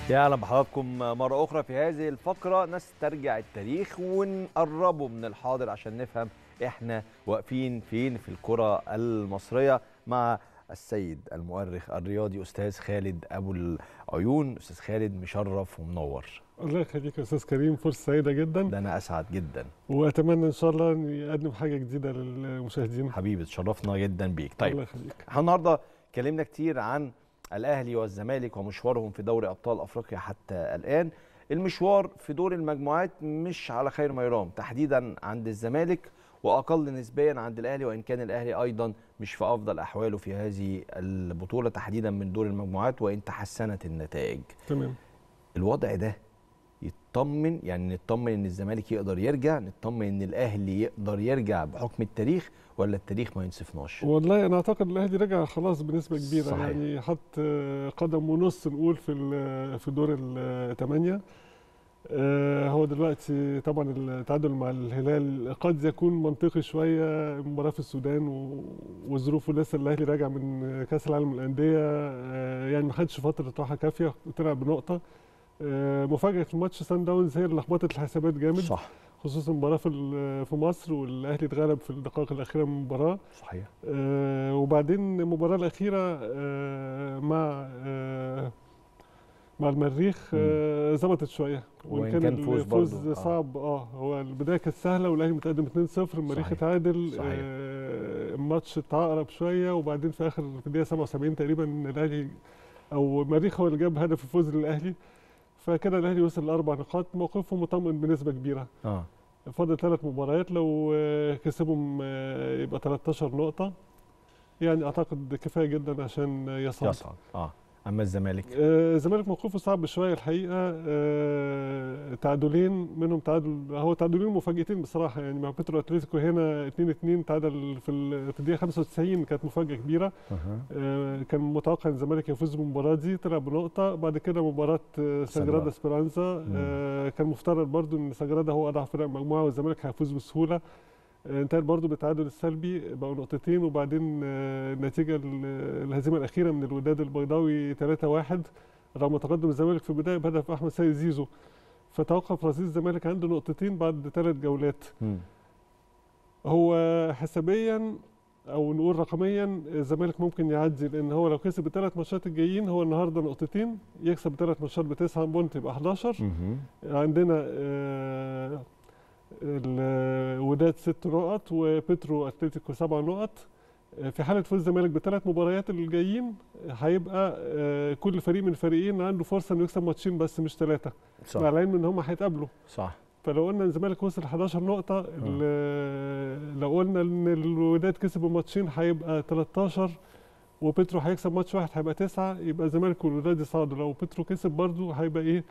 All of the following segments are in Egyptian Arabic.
يا اهلا بحضراتكم مره اخرى في هذه الفقره نسترجع التاريخ ونقربه من الحاضر عشان نفهم احنا واقفين فين في الكره المصريه مع السيد المؤرخ الرياضي استاذ خالد ابو العيون استاذ خالد مشرف ومنور الله يخليك يا استاذ كريم فرصه سعيده جدا ده انا اسعد جدا واتمنى ان شاء الله ان يقدم حاجه جديده للمشاهدين حبيبي اتشرفنا جدا بيك طيب الله يخليك احنا النهارده اتكلمنا كتير عن الاهلي والزمالك ومشوارهم في دوري ابطال افريقيا حتى الان المشوار في دور المجموعات مش على خير ما يرام تحديدا عند الزمالك واقل نسبيا عند الاهلي وان كان الاهلي ايضا مش في افضل احواله في هذه البطوله تحديدا من دور المجموعات وان تحسنت النتائج تمام الوضع ده يطمن يعني نطمن ان الزمالك يقدر يرجع نطمن ان الاهلي يقدر يرجع بحكم التاريخ ولا التاريخ ما ينصفناش والله انا اعتقد الاهلي رجع خلاص بنسبه كبيره صحيح. يعني حط قدم ونص نقول في ال- في دور الثمانيه آه، هو دلوقتي طبعا التعادل مع الهلال قد يكون منطقي شويه مباراه في السودان و- وظروفه لسه الاهلي راجع من كاس العالم للانديه آه، يعني ما خدش فتره راحه كافيه طلع بنقطه آه، مفاجاه في ماتش سان داونز هي اللي لخبطت الحسابات جامد صح خصوصا مباراه في ال- في مصر والاهلي اتغلب في الدقائق الاخيره من المباراه صحيح آه، وبعدين المباراه الاخيره آه، مع آه، مع المريخ آه، ظبطت شويه وإن كان فوز الفوز برضو، آه. صعب اه هو البدايه كانت سهله والاهلي متقدم 2-0 المريخ صحيح. اتعادل صحيح. آه، الماتش اتعقرب شويه وبعدين في اخر في الدقيقه 77 تقريبا الاهلي او المريخ هو اللي جاب هدف الفوز للاهلي فكده الاهلي وصل لاربع نقاط موقفه مطمئن بنسبه كبيره اه فاضل ثلاث مباريات لو آه، كسبهم آه، يبقى 13 نقطة يعني أعتقد كفاية جدا عشان يصعد يصعد اه اما الزمالك آه، الزمالك موقفه صعب شوية الحقيقة آه، تعادلين منهم تعادل هو تعادلين مفاجئتين بصراحة يعني مع بيترو أتلتيكو هنا 2-2 تعادل في ال- في الدقيقة 95 كانت مفاجأة كبيرة أها. آه، كان متوقع ان الزمالك يفوز بالمباراه دي طلع بنقطه بعد كده مباراه آه، سانجرادا. سانجرادا اسبرانزا آه، كان مفترض برضو ان سانجرادا هو اضعف فرق المجموعه والزمالك هيفوز بسهوله آه، انتهى برضو بالتعادل السلبي بقوا نقطتين وبعدين آه، النتيجه ال- الهزيمه الاخيره من الوداد البيضاوي 3-1 رغم تقدم الزمالك في البدايه بهدف احمد سيد زيزو فتوقف رصيد الزمالك عنده نقطتين بعد ثلاث جولات مم. هو حسابيا او نقول رقميا الزمالك ممكن يعدي لان هو لو كسب الثلاث ماتشات الجايين هو النهارده نقطتين يكسب ثلاث ماتشات بتسعه بونت يبقى 11 مهم. عندنا آه، الوداد ست نقط وبترو اتلتيكو سبع نقط آه، في حاله فوز الزمالك بثلاث مباريات الجايين هيبقى آه، كل فريق من الفريقين عنده فرصه انه يكسب ماتشين بس مش ثلاثه مع صح العلم ان هم هيتقابلوا صح فلو قلنا ان الزمالك وصل 11 نقطة ال- لو قلنا ان الوداد كسب الماتشين هيبقى 13 وبترو هيكسب ماتش واحد هيبقى تسعة يبقى الزمالك والوداد يصعدوا لو بترو كسب برضه هيبقى ايه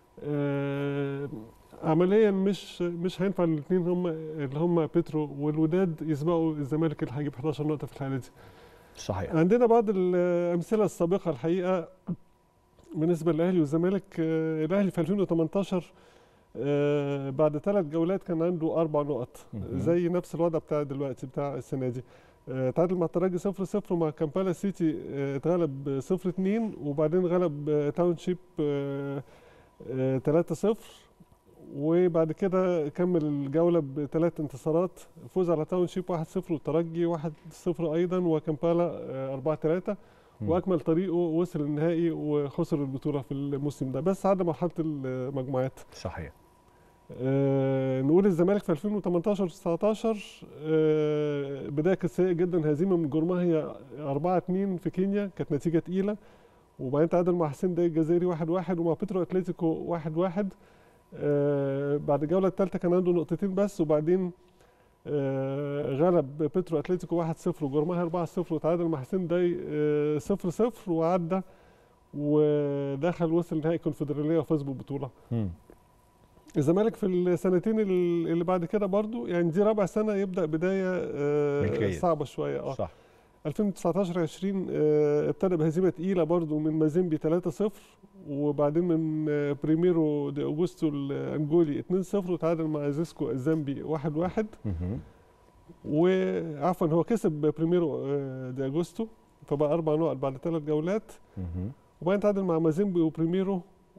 آه عمليا مش مش هينفع الاثنين هم اللي هم بترو والوداد يسبقوا الزمالك اللي هيجيب 11 نقطة في الحالة دي صحيح عندنا بعض الامثله السابقه الحقيقه بالنسبه للاهلي والزمالك آه، الاهلي في 2018 آه، بعد ثلاث جولات كان عنده اربع نقط مهم. زي نفس الوضع بتاع دلوقتي بتاع السنه دي آه، تعادل مع الترجي 0 0 ومع كامبالا سيتي آه، اتغلب 0 2 وبعدين غلب آه، تاون شيب 3 0 وبعد كده كمل الجوله بثلاث انتصارات فوز على تاون شيب 1 0 والترجي 1 0 ايضا وكامبالا 4 3 مم. واكمل طريقه وصل النهائي وخسر البطوله في الموسم ده بس عدى مرحله المجموعات صحيح آه نقول الزمالك في 2018 19 آه بدايه كانت سيئه جدا هزيمه من جورماهيا 4 2 في كينيا كانت نتيجه تقيله وبعدين تعادل مع حسين داي الجزائري 1 1 ومع بيترو اتلتيكو 1 1 آه بعد الجوله الثالثه كان عنده نقطتين بس وبعدين آه غلب بيترو اتلتيكو 1 0 وجورماهيا 4 0 وتعادل مع حسين داي 0 0 وعدى ودخل وصل نهائي الكونفدراليه وفاز بالبطوله مم. الزمالك في السنتين ال- اللي بعد كده برضو يعني دي رابع سنه يبدا بدايه آه، بالجيد. صعبه شويه اه صح 2019 20 آه، ابتدى بهزيمه تقيله برضو من مازيمبي 3-0 وبعدين من آه، بريميرو دي اوجوستو الانجولي 2-0 وتعادل مع زيسكو الزامبي 1-1 مهم. وعفوا هو كسب بريميرو آه، دي اجوستو فبقى اربع نقط بعد ثلاث جولات مهم. وبعدين تعادل مع مازيمبي وبريميرو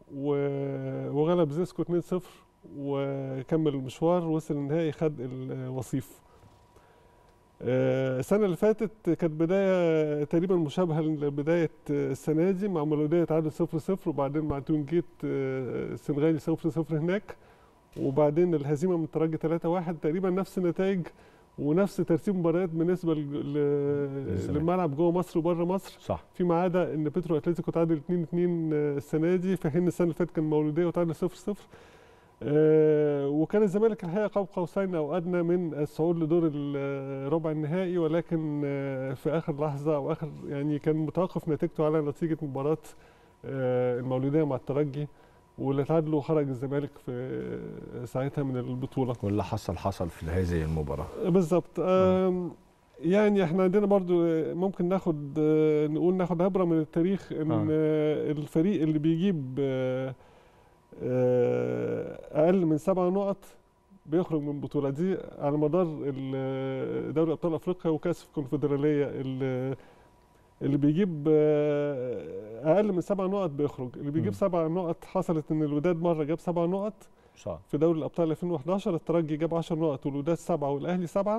و- وغلب زيسكو 2-0 وكمل المشوار وصل النهائي خد الوصيف آه، السنة اللي فاتت كانت بداية تقريبا مشابهة لبداية السنة دي مع مولودية تعادل 0-0 وبعدين مع تونجيت آه، السنغالي 0-0 هناك وبعدين الهزيمة من الترجي 3-1 تقريبا نفس النتائج ونفس ترتيب مباريات بالنسبة لل- ل- للزمالك. للملعب جوه مصر وبره مصر صح فيما عدا ان بيترو اتلتيكو تعادل 2 2 السنه دي في حين السنه اللي فاتت كان مولوديه وتعادل 0 0 آه، وكان الزمالك الحقيقه قاب قوسين او ادنى من الصعود لدور الربع النهائي ولكن آه، في اخر لحظه او اخر يعني كان متوقف نتيجته على نتيجه مباراه آه، المولوديه مع الترجي واللي تعادلوا وخرج الزمالك في ساعتها من البطوله واللي حصل حصل في هذه المباراه بالظبط آم، يعني احنا عندنا برضو آه، ممكن ناخد آه، نقول ناخد عبرة من التاريخ ان آه. آه، الفريق اللي بيجيب آه، آه، اقل من سبع نقط بيخرج من البطولة دي على مدار ال- دوري ابطال افريقيا وكاس الكونفدرالية اللي اللي بيجيب آه، اقل من سبع نقط بيخرج اللي بيجيب مم. سبع نقط حصلت ان الوداد مرة جاب سبع نقط صح في دوري الابطال 2011 الترجي جاب 10 نقط والوداد سبعه والاهلي سبعه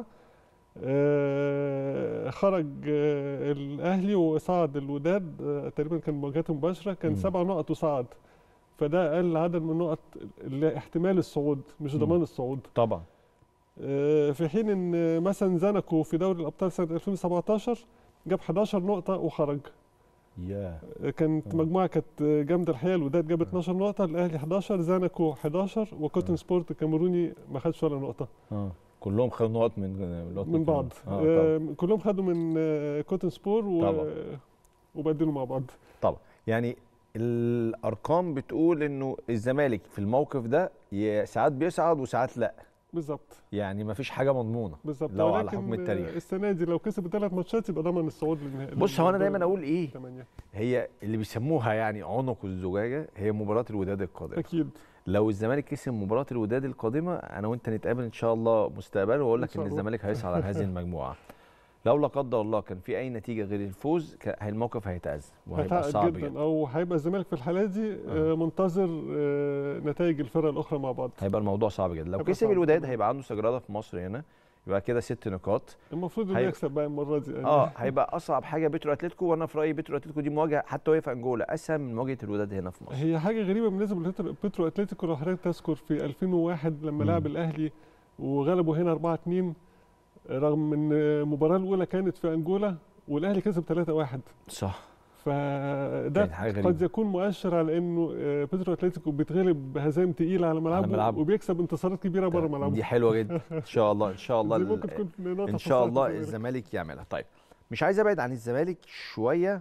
آه، خرج آه، الاهلي وصعد الوداد آه، تقريبا كان مواجهات مباشره كان مم. سبع نقط وصعد فده اقل عدد من النقط اللي احتمال الصعود مش مم. ضمان الصعود طبعا آه، في حين ان آه، مثلا زنكو في دوري الابطال سنه 2017 جاب 11 نقطه وخرج يا آه، كانت آه. مجموعه كانت آه، جامده الحقيقه الوداد جاب 12 نقطه الاهلي 11 زنكو 11 وكوتن آه. سبورت الكاميروني ما خدش ولا نقطه اه كلهم خدوا نقط من نقط من بعض اه طبعا آه كلهم خدوا من آه كوتن سبور و... طبعا. وبدلوا مع بعض يعني الارقام بتقول انه الزمالك في الموقف ده ي- ساعات بيصعد وساعات لا بالظبط يعني ما فيش حاجه مضمونه بالظبط لو على ولكن حكم التاريخ. آه، السنه دي لو كسب ثلاث ماتشات يبقى ضمن الصعود للنهائي بص هو انا دايما اقول ايه ثمانية هي اللي بيسموها يعني عنق الزجاجه هي مباراه الوداد القادمه اكيد لو الزمالك كسب مباراه الوداد القادمه انا وانت نتقابل ان شاء الله مستقبلا واقول إن لك شاء ان الله. الزمالك هيصعد على هذه المجموعه لو لا قدر الله كان في اي نتيجه غير الفوز كان الموقف هيتأزم وهيبقى هتعقد صعب جدا جدا او هيبقى الزمالك في الحاله دي آه. آه. منتظر آه نتائج الفرق الاخرى مع بعض هيبقى الموضوع صعب جدا لو هيبقى كسب صعب الوداد طبعاً. هيبقى عنده سجراده في مصر هنا يبقى كده ست نقاط المفروض انه هي- يكسب بقى المره دي يعني اه هيبقى اصعب حاجه بيترو اتلتيكو وانا في رايي بيترو اتلتيكو دي مواجهه حتى وهي في انجولا اسهل من مواجهه الوداد هنا في مصر هي حاجه غريبه بالنسبه لبيترو اتلتيكو لو حضرتك تذكر في 2001 لما مم. لعب الاهلي وغلبوا هنا 4 2 رغم ان المباراه الاولى كانت في انجولا والاهلي كسب 3 1 صح فده كانت حاجه غريبه قد يكون مؤشر على انه آه، بيترو اتلتيكو بيتغلب بهزائم تقيله على ملعبه, ملعبه. وبيكسب انتصارات كبيره بره ملعبه دي حلوه جدا ان شاء الله ان شاء الله دي ال- ممكن تكون نقطه ان في شاء مصلحة الله الزمالك. الزمالك يعملها طيب مش عايز ابعد عن الزمالك شويه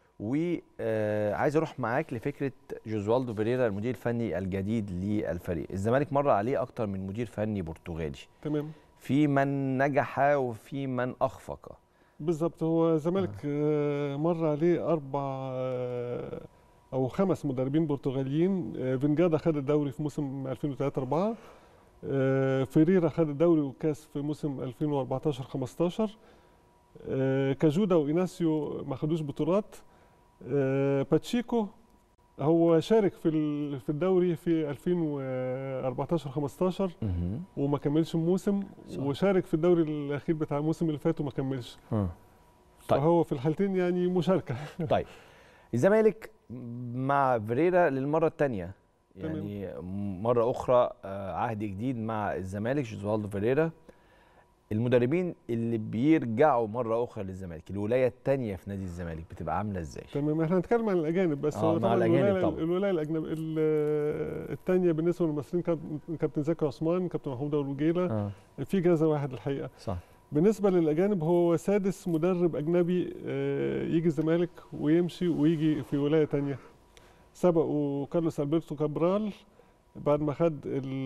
وعايز اروح معاك لفكره جوزوالدو فيريرا المدير الفني الجديد للفريق الزمالك مر عليه اكتر من مدير فني برتغالي تمام في من نجح وفي من اخفق بالظبط هو الزمالك آه، مر عليه اربع آه، او خمس مدربين برتغاليين آه، فينجادا خد الدوري في موسم 2003 4 آه، فيريرا خد الدوري والكاس في موسم 2014 15 آه، كاجودا وايناسيو ما خدوش بطولات آه، باتشيكو هو شارك في ال- في الدوري في 2014 15 مهم. وما كملش الموسم صح. وشارك في الدوري الاخير بتاع الموسم اللي فات وما كملش آه. طيب. فهو في الحالتين يعني مشاركه طيب الزمالك مع فيريرا للمره الثانيه تمام. يعني مره اخرى آه، عهد جديد مع الزمالك جوزوالدو فيريرا المدربين اللي بيرجعوا مره اخرى للزمالك الولايه الثانيه في نادي الزمالك بتبقى عامله ازاي تمام احنا هنتكلم عن الاجانب بس آه، هو مع طبعا الأجانب الولايه طبعا. الولايه الاجنب الثانيه بالنسبه للمصريين كاب- كابتن زكي عثمان كابتن محمود ابو الجيله اه في كذا واحد الحقيقه صح بالنسبه للاجانب هو سادس مدرب اجنبي آه، يجي الزمالك ويمشي ويجي في ولايه تانية سبقوا كارلوس البرتو كابرال بعد ما خد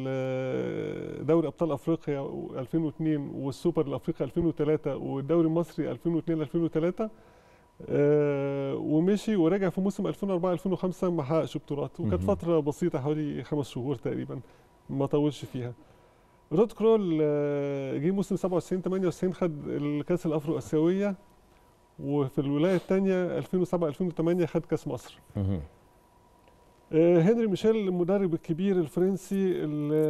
ال- دوري ابطال افريقيا 2002 والسوبر الافريقي 2003 والدوري المصري 2002 2003 آه، ومشي ورجع في موسم 2004 2005 ما حققش بطولات وكانت مهم. فتره بسيطه حوالي خمس شهور تقريبا ما طولش فيها رود كرول آه، جه موسم 97 98 خد الكاس الافرو اسيويه وفي الولايه الثانيه 2007 2008 خد كاس مصر مهم. آه، هنري ميشيل المدرب الكبير الفرنسي اللي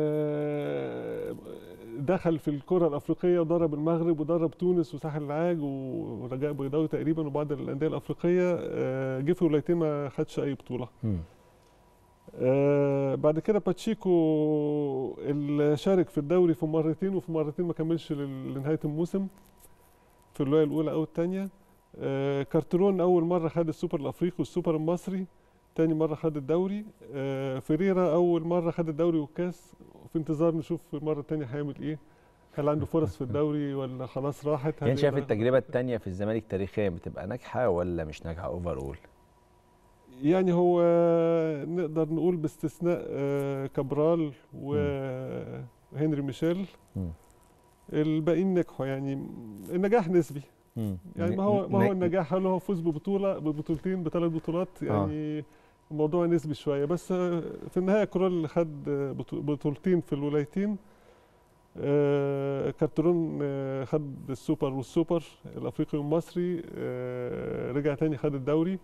دخل في الكرة الأفريقية ودرب المغرب ودرب تونس وساحل العاج ورجاء بيضاوي تقريبا وبعض الأندية الأفريقية آه، جه في ولايتين ما خدش أي بطولة مم. آه، بعد كده باتشيكو اللي شارك في الدوري في مرتين وفي مرتين ما كملش لل- لنهاية الموسم في الولاية الأولى أو الثانية كارترون أول مرة خد السوبر الأفريقي والسوبر المصري تاني مرة خد الدوري آه، فيريرا أول مرة خد الدوري والكاس في انتظار نشوف المرة التانية هيعمل إيه هل عنده فرص في الدوري ولا خلاص راحت هل يعني شايف يقدر- التجربه الثانيه في الزمالك تاريخيا بتبقى ناجحه ولا مش ناجحه اوفر اول يعني هو نقدر نقول باستثناء آه، كابرال وهنري ميشيل مم. الباقيين نجحوا يعني النجاح نسبي يعني ما هو ما هو النجاح هل هو فوز ببطوله ببطولتين بثلاث بطولات يعني الموضوع نسبي شويه بس آه، في النهايه كرول خد آه، بطو- بطولتين في الولايتين آه، كارترون آه، خد السوبر والسوبر الافريقي والمصري آه، رجع تاني خد الدوري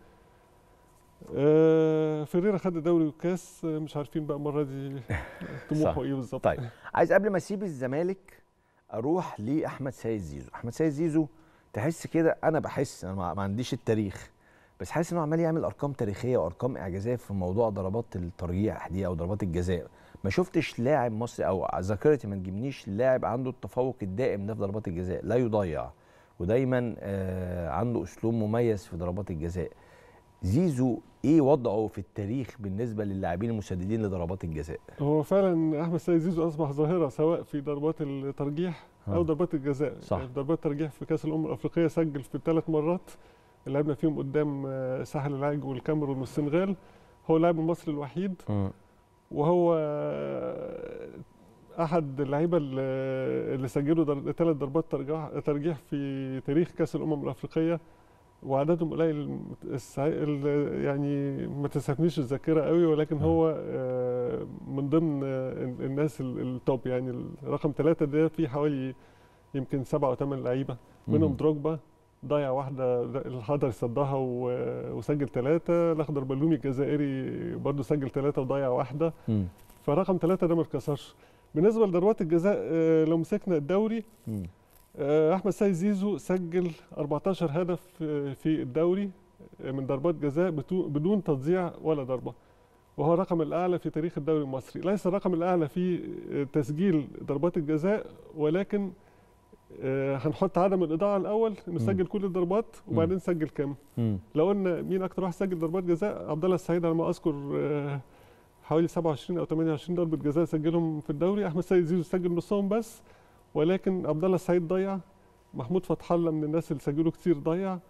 آه، فيريرا خد الدوري والكاس آه، مش عارفين بقى المره دي طموحه ايه بالظبط طيب عايز قبل ما اسيب الزمالك اروح لاحمد سيد زيزو احمد سيد زيزو تحس كده انا بحس انا ما ما عنديش التاريخ بس حاسس انه عمال يعمل ارقام تاريخيه وارقام اعجازيه في موضوع ضربات الترجيح دي او ضربات الجزاء ما شفتش لاعب مصري او ذاكرتي ما تجيبنيش لاعب عنده التفوق الدائم ده في ضربات الجزاء لا يضيع ودايما آه عنده اسلوب مميز في ضربات الجزاء زيزو ايه وضعه في التاريخ بالنسبه للاعبين المسددين لضربات الجزاء هو فعلا احمد سيد زيزو اصبح ظاهره سواء في ضربات الترجيح او آه. ضربات الجزاء صح. يعني في ضربات الترجيح في كاس الامم الافريقيه سجل في الثلاث مرات اللي لعبنا فيهم قدام آه، ساحل العاج والكاميرون والسنغال هو اللاعب المصري الوحيد وهو آه، احد اللعيبه اللي اللي سجلوا در... ثلاث ضربات ترجيح ترجيح في تاريخ كاس الامم الافريقيه وعددهم قليل السع- ال- يعني ما تسعفنيش الذاكره قوي ولكن آه. هو آه، من ضمن آه، ال- الناس ال- التوب يعني رقم ثلاثة ده في حوالي يمكن سبعة أو ثمان لعيبة منهم مم. دروجبا ضيع واحدة الحضري صدها و- وسجل ثلاثة الأخضر بلومي الجزائري برضه سجل ثلاثة وضيع واحدة مم. فرقم ثلاثة ده ما اتكسرش بالنسبة لضربات الجزاء آه، لو مسكنا الدوري مم. آه، احمد سيد زيزو سجل 14 هدف آه، في الدوري آه، من ضربات جزاء بتو- بدون تضييع ولا ضربه وهو الرقم الاعلى في تاريخ الدوري المصري ليس الرقم الاعلى في آه، تسجيل ضربات الجزاء ولكن آه، هنحط عدم الاضاعه الاول انه مم. سجل كل الضربات وبعدين سجل كام مم. لو قلنا مين اكتر واحد سجل ضربات جزاء عبد الله السعيد على ما اذكر آه، حوالي 27 او 28 ضربه جزاء سجلهم في الدوري احمد سيد زيزو سجل نصهم بس ولكن عبد الله السعيد ضيع محمود فتح الله من الناس اللي سجلوا كتير ضيع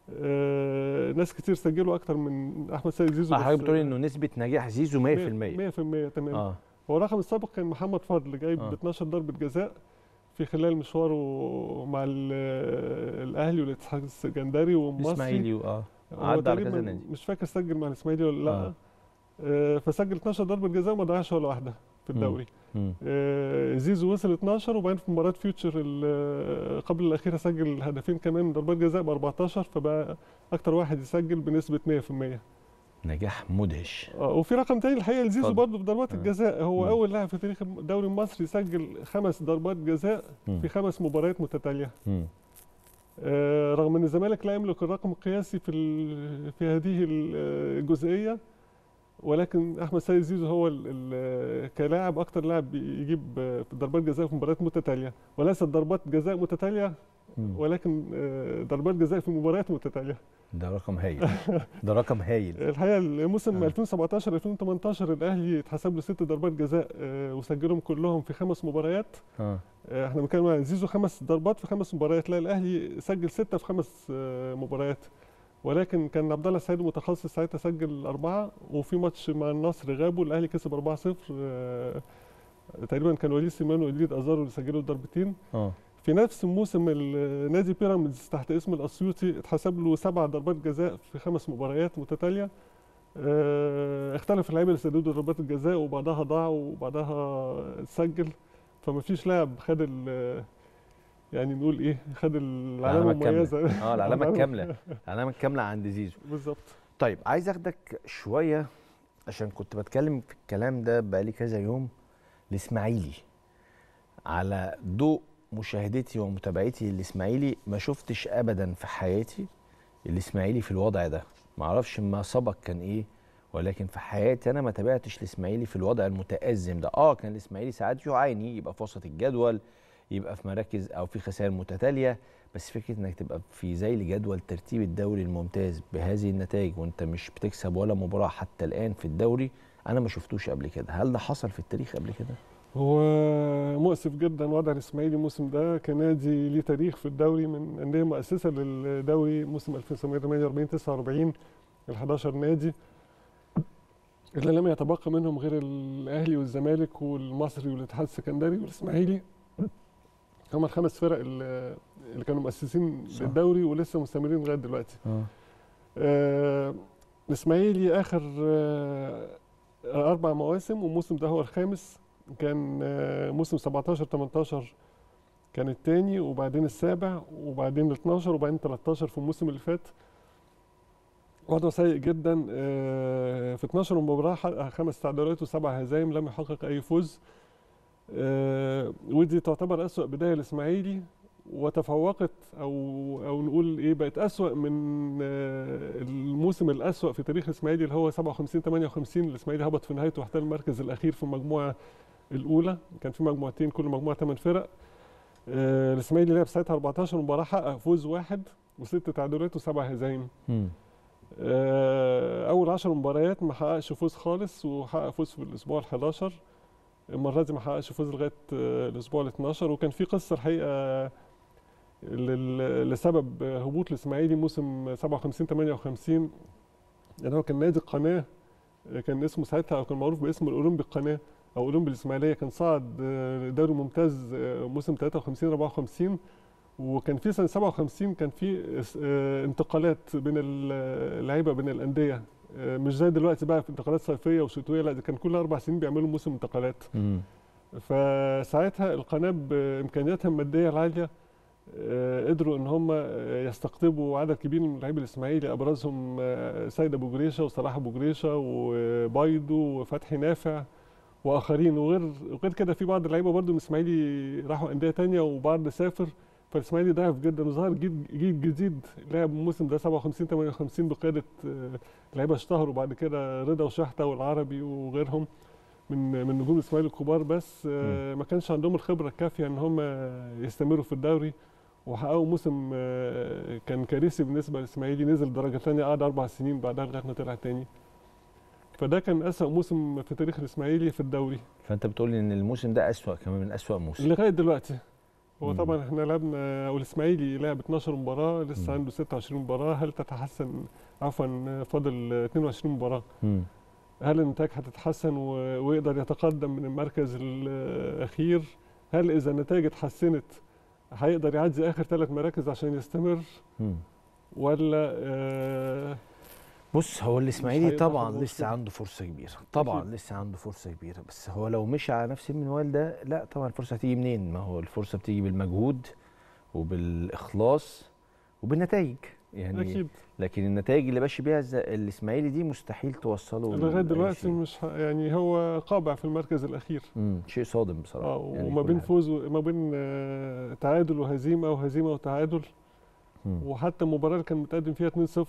آه، ناس كتير سجلوا اكتر من احمد سيد زيزو اه بس- حضرتك بتقولي انه نسبه نجاح زيزو 100% 100% تمام اه هو الرقم السابق كان محمد فضل جايب آه. 12 ضربه جزاء في خلال مشواره مع ال- الاهلي والاتحاد السكندري والمصري اسماعيلي اه هو عدى على كذا تقريباً نادي مش فاكر سجل مع الاسماعيلي ولا لا آه. آه. فسجل 12 ضربه جزاء وما ضيعش ولا واحده في مم. الدوري مم. آه زيزو وصل 12 وبعدين في مباراه فيوتشر ال- قبل الاخيره سجل هدفين كمان من ضربات جزاء ب 14 فبقى اكتر واحد يسجل بنسبه 100% نجاح مدهش آه وفي رقم تاني الحقيقه لزيزو اتفضل. برضه في ضربات آه. الجزاء هو مم. اول لاعب في تاريخ الدوري المصري سجل خمس ضربات جزاء مم. في خمس مباريات متتاليه مم. آه، رغم ان الزمالك لا يملك الرقم القياسي في ال- في هذه ال- الجزئيه ولكن احمد سيد زيزو هو ال- ال- كلاعب اكتر لاعب بيجيب آه، ضربات جزاء في مباريات متتاليه وليست ضربات جزاء متتاليه مم. ولكن آه، ضربات جزاء في مباريات متتاليه ده رقم هايل ده رقم هايل الحقيقه الموسم آه. 2017 2018 الاهلي اتحسب له ست ضربات جزاء آه، وسجلهم كلهم في خمس مباريات اه آه، احنا بنتكلم عن زيزو خمس ضربات في خمس مباريات لا الاهلي سجل سته في خمس آه، مباريات ولكن كان عبد الله السعيد متخصص ساعتها سجل اربعه وفي ماتش مع النصر غابوا الاهلي كسب 4-0 آه، تقريبا كان وليد سيمان ووليد ازارو اللي سجلوا الضربتين اه في نفس موسم ال- نادي بيراميدز تحت اسم الاسيوطي اتحسب له سبع ضربات جزاء في خمس مباريات متتاليه آه، اختلف اللعيبه اللي سددوا ضربات الجزاء وبعضها ضاع وبعضها سجل فما فيش لاعب خد ال- يعني نقول ايه خد العلامه العلامة الكاملة. المميزه اه العلامه الكامله العلامه الكامله عند زيزو بالظبط طيب عايز اخدك شويه عشان كنت بتكلم في الكلام ده بقالي كذا يوم الاسماعيلي على ضوء مشاهدتي ومتابعتي للاسماعيلي ما شفتش ابدا في حياتي الاسماعيلي في الوضع ده ما اعرفش ما سبق كان ايه ولكن في حياتي انا ما تابعتش الاسماعيلي في الوضع المتازم ده اه كان الاسماعيلي ساعات يعاني يبقى في وسط الجدول يبقى في مراكز او في خسائر متتاليه بس فكره انك تبقى في زي جدول ترتيب الدوري الممتاز بهذه النتائج وانت مش بتكسب ولا مباراه حتى الان في الدوري انا ما شفتوش قبل كده هل ده حصل في التاريخ قبل كده هو مؤسف جدا وضع الاسماعيلي الموسم ده كنادي ليه تاريخ في الدوري من انديه مؤسسه للدوري موسم 1948 49 ال 11 نادي اللي لم يتبقى منهم غير الاهلي والزمالك والمصري والاتحاد السكندري والاسماعيلي هم الخمس فرق اللي اللي كانوا مؤسسين صح. للدوري ولسه مستمرين لغايه دلوقتي اه آه، الاسماعيلي اخر آه، اربع مواسم والموسم ده هو الخامس كان آه، موسم 17 18 كان الثاني وبعدين السابع وبعدين ال 12 وبعدين 13 في الموسم اللي فات وضعه سيء جدا آه، في 12 مباراه حقق خمس تعادلات وسبع هزايم لم يحقق اي فوز آه، ودي تعتبر اسوأ بدايه للاسماعيلي وتفوقت او او نقول ايه بقت اسوأ من آه، الموسم الاسوأ في تاريخ الاسماعيلي اللي هو 57 58 الاسماعيلي هبط في نهايته واحتل المركز الاخير في المجموعه الاولى كان في مجموعتين كل مجموعه 8 فرق آه، الاسماعيلي لعب ساعتها 14 مباراه حقق فوز واحد وست تعادلات وسبع هزايم مم. آه، اول 10 مباريات ما حققش فوز خالص وحقق فوز في الاسبوع ال 11 المره دي ما حققش فوز لغايه آه، الاسبوع ال 12 وكان في قصه الحقيقه لل- لسبب هبوط الاسماعيلي موسم 57 58 يعني هو كان نادي القناه آه، كان اسمه ساعتها او كان معروف باسم الاولمبي القناه او اولمبي الاسماعيليه كان صعد آه، دوري ممتاز آه، موسم 53 54 وكان في سنه 57 كان في اس- آه، انتقالات بين ال- اللعيبه بين الانديه آه، مش زي دلوقتي بقى في انتقالات صيفيه وشتويه لا ده كان كل اربع سنين بيعملوا موسم انتقالات مم. فساعتها القناه بامكانياتها الماديه العاليه آه، قدروا ان هم آه، يستقطبوا عدد كبير من لاعبي الاسماعيلي ابرزهم آه، سيد ابو جريشه وصلاح ابو جريشه وبايدو وفتحي نافع واخرين وغير وغير كده في بعض اللعيبه برضو من الاسماعيلي راحوا انديه تانية وبعض سافر فالاسماعيلي ضعف جدا وظهر جيل جيل جديد لعب الموسم ده 57 58 بقياده آه، لعيبه اشتهروا بعد كده رضا وشحته والعربي وغيرهم من من نجوم الاسماعيلي الكبار بس آه، ما كانش عندهم الخبره الكافيه ان هم يستمروا في الدوري وحققوا موسم آه، كان كارثي بالنسبه للاسماعيلي نزل درجه ثانيه قعد اربع سنين بعدها لغايه ما طلع تاني فده كان اسوأ موسم في تاريخ الاسماعيلي في الدوري فانت بتقول ان الموسم ده اسوأ كمان من اسوأ موسم لغايه دلوقتي هو مم. طبعا احنا لعبنا والاسماعيلي لعب 12 مباراه لسه مم. عنده 26 مباراه هل تتحسن عفوا فاضل 22 مباراه مم. هل النتائج هتتحسن و- ويقدر يتقدم من المركز الاخير هل اذا النتائج اتحسنت هيقدر يعدي اخر ثلاث مراكز عشان يستمر مم. ولا آه بص هو الاسماعيلي هيقدر طبعا ياخد لسه كده. عنده فرصه كبيره طبعا أكيد. لسه عنده فرصه كبيره بس هو لو مشي على نفس المنوال ده لا طبعا الفرصه هتيجي منين ما هو الفرصه بتيجي بالمجهود وبالاخلاص وبالنتائج يعني اكيد لكن النتائج اللي ماشي بيها الز- الاسماعيلي دي مستحيل توصله لغايه لأي دلوقتي شيء. مش ه- يعني هو قابع في المركز الاخير مم. شيء صادم بصراحه اه يعني وما كل بين حاجة. فوز وما بين آه تعادل وهزيمه وهزيمه وتعادل مم. وحتى المباراه اللي كان متقدم فيها 2-0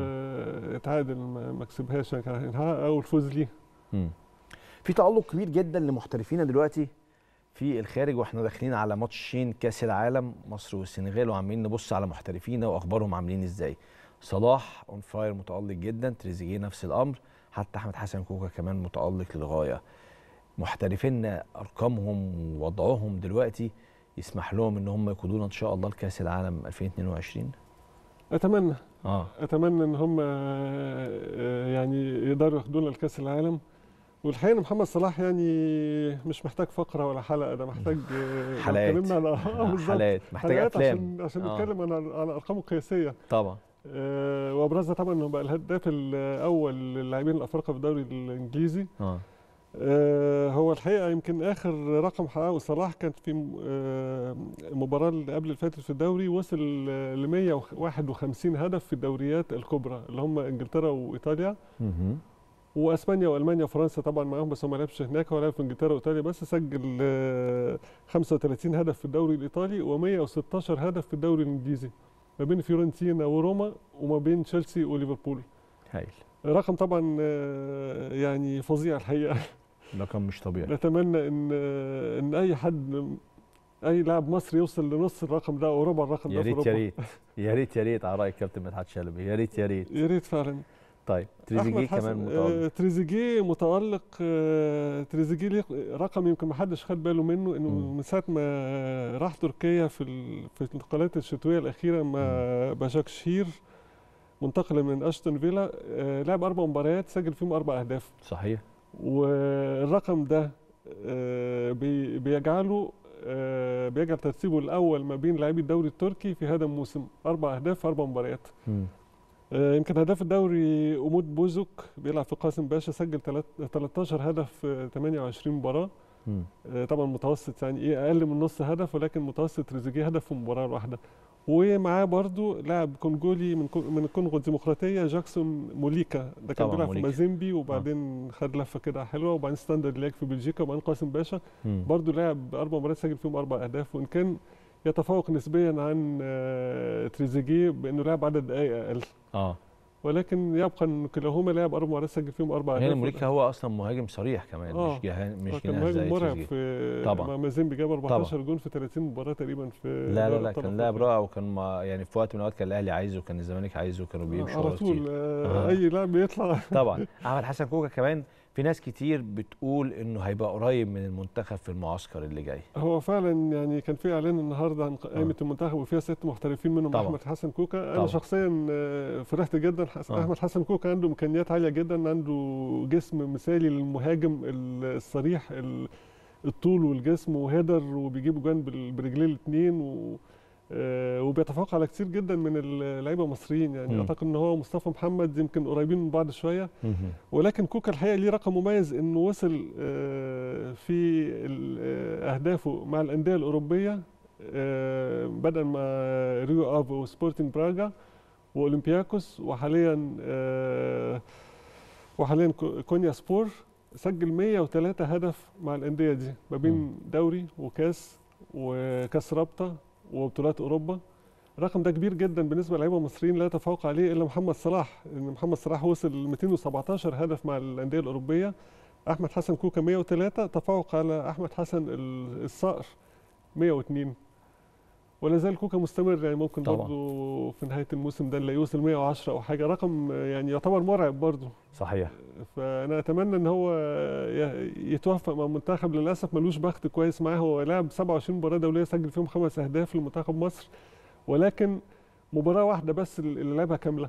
آه تعادل ما ما كسبهاش يعني كان حقق اول فوز ليه مم. في تألق كبير جدا لمحترفينا دلوقتي في الخارج واحنا داخلين على ماتشين كاس العالم مصر والسنغال وعمالين نبص على محترفينا واخبارهم عاملين ازاي صلاح اون فاير متألق جدا تريزيجيه نفس الامر حتى احمد حسن كوكا كمان متألق للغايه محترفينا ارقامهم ووضعهم دلوقتي يسمح لهم ان هم يقودونا ان شاء الله لكاس العالم 2022 اتمنى اه اتمنى ان هم آه، يعني يقدروا ياخدونا لكاس العالم والحقيقه إن محمد صلاح يعني مش محتاج فقره ولا حلقه ده محتاج آه، لو حلقات. اتكلمنا على اه بالظبط حالات محتاج حلقات افلام عشان عشان آه. نتكلم عن على ارقامه القياسيه طبعا آه، وابرزها طبعا انه بقى الهداف الاول للاعبين الافارقه في الدوري الانجليزي اه آه، هو الحقيقه يمكن اخر رقم حققه صلاح كانت في م- آه، المباراه اللي قبل اللي فاتت في الدوري وصل ل 151 هدف في الدوريات الكبرى اللي هم انجلترا وايطاليا مهم. واسبانيا والمانيا وفرنسا طبعا معاهم بس هو ما لعبش هناك هو لعب في انجلترا وايطاليا بس سجل آه، 35 هدف في الدوري الايطالي و116 هدف في الدوري الانجليزي ما بين فيورنتينا وروما وما بين تشيلسي وليفربول هايل رقم طبعا آه، يعني فظيع الحقيقه رقم مش طبيعي نتمنى ان آه، ان اي حد اي لاعب مصري يوصل لنص الرقم ده او ربع الرقم يا ده في ريت يا اوروبا ريت يا ريت يا ريت على راي الكابتن مدحت شلبي يا ريت يا ريت يا ريت فعلا طيب تريزيجيه أحمد حسن- كمان آه، متالق تريزيجيه متالق آه، تريزيجيه ليه رقم يمكن ما حدش خد باله منه انه مم. من ساعه ما راح تركيا في ال- في الانتقالات الشتويه الاخيره مع باشاكشير منتقلا من اشتون فيلا آه، لعب اربع مباريات سجل فيهم اربع اهداف صحيح والرقم ده آه، بي- بيجعله آه، بيجعل ترتيبه الاول ما بين لاعبي الدوري التركي في هذا الموسم اربع اهداف في اربع مباريات مم. آه، يمكن هداف الدوري أمود بوزوك بيلعب في قاسم باشا سجل تلات- 13 هدف في 28 مباراة مم. آه، طبعا متوسط يعني ايه اقل من نص هدف ولكن متوسط تريزيجيه هدف في مباراة واحدة ومعاه برضو لاعب كونجولي من كو- من الكونغو الديمقراطية جاكسون موليكا ده كان طبعاً بيلعب في موليكا. مازيمبي وبعدين خد لفة كده حلوة وبعدين ستاندرد ليج في بلجيكا وبعدين قاسم باشا مم. برضو لعب أربع مباريات سجل فيهم أربع أهداف وإن كان يتفوق نسبيا عن آه، تريزيجيه بأنه لعب عدد دقائق أقل اه ولكن يبقى ان كلاهما لعب اربع مباريات سجل فيهم اربع هنا اهداف موليكا هو اصلا مهاجم صريح كمان آه. مش جهان هو مش كان جناح مهاجم زي مرعب تريزيجيه في طبعاً. مع مازيمبي جاب 14 جون في 30 مباراه تقريبا في لا لا دوري لا أبطال كان لاعب أفريقيا. رائع وكان ما يعني في وقت من الاوقات كان الاهلي عايزه وكان الزمالك عايزه وكانوا بيمشوا على وراه طول كتير آه آه. اي لاعب بيطلع طبعا احمد حسن كوكا كمان في ناس كتير بتقول انه هيبقى قريب من المنتخب في المعسكر اللي جاي هو فعلا يعني كان في اعلان النهارده عن قائمه المنتخب وفيها ست محترفين منهم طبعاً. احمد حسن كوكا انا طبعاً. شخصيا آه، فرحت جدا حس... آه. احمد حسن كوكا عنده امكانيات عاليه جدا عنده جسم مثالي للمهاجم ال- الصريح ال- الطول والجسم وهيدر وبيجيب جوان بال- برجليه الاثنين و... آه، وبيتفوق على كتير جدا من اللعيبه المصريين يعني مم. اعتقد ان هو مصطفى محمد يمكن قريبين من بعض شويه مهم. ولكن كوكا الحقيقه ليه رقم مميز انه وصل آه، في ال- آه، اهدافه مع الانديه الاوروبيه آه، بدءا مع ريو افو وسبورتنج براغا واولمبياكوس وحاليا آه، وحاليا كو- كونيا سبور سجل 103 هدف مع الانديه دي ما مم. بين دوري وكاس وكاس رابطه وبطولات اوروبا الرقم ده كبير جدا بالنسبه للاعيبه المصريين لا يتفوق عليه الا محمد صلاح ان محمد صلاح وصل ل 217 هدف مع الانديه الاوروبيه احمد حسن كوكا 103 تفوق على احمد حسن ال- الصقر 102 ولا زال كوكا مستمر يعني ممكن طبعاً. برضه في نهايه الموسم ده اللي يوصل 110 او حاجه رقم يعني يعتبر مرعب برضه صحيح فانا اتمنى ان هو ي- يتوفق مع المنتخب للاسف ملوش بخت كويس معاه هو لعب 27 مباراه دوليه سجل فيهم خمس اهداف لمنتخب مصر ولكن مباراه واحده بس اللي لعبها كامله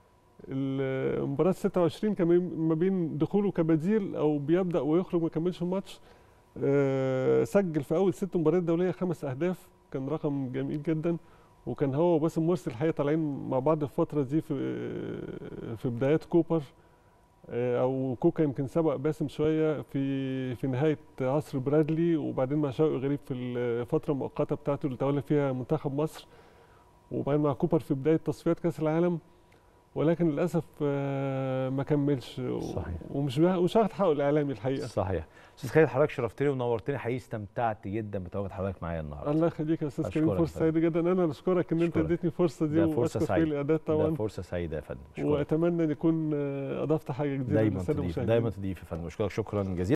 المباراه 26 كان ما بين دخوله كبديل او بيبدا ويخرج ما يكملش الماتش آه، سجل في اول ست مباريات دوليه خمس اهداف كان رقم جميل جدا وكان هو وباسم مرسي الحقيقه طالعين مع بعض الفتره دي في في بدايات كوبر آه، او كوكا يمكن سبق باسم شويه في في نهايه عصر برادلي وبعدين مع شوقي غريب في الفتره المؤقته بتاعته اللي تولى فيها منتخب مصر وبعدين مع كوبر في بدايه تصفيات كاس العالم ولكن للاسف آه، ما كملش و- صحيح. ومش بيها- مش واخد حقه الاعلامي الحقيقه صحيح استاذ خالد حضرتك شرفتني ونورتني حقيقي استمتعت جدا بتواجد حضرتك معايا النهارده الله يخليك يا استاذ كريم أشكرك فرصه يا سعيده جدا انا بشكرك ان انت أشكرك. اديتني الفرصه دي ده فرصة واشكر في سعيدة. الاعداد ده طبعا فرصه سعيده يا فندم أشكرك. واتمنى ان يكون آه، اضفت حاجه جديده دايما للساده تضيف المشاهدين دايما تضيف يا فندم اشكرك شكرا جزيلا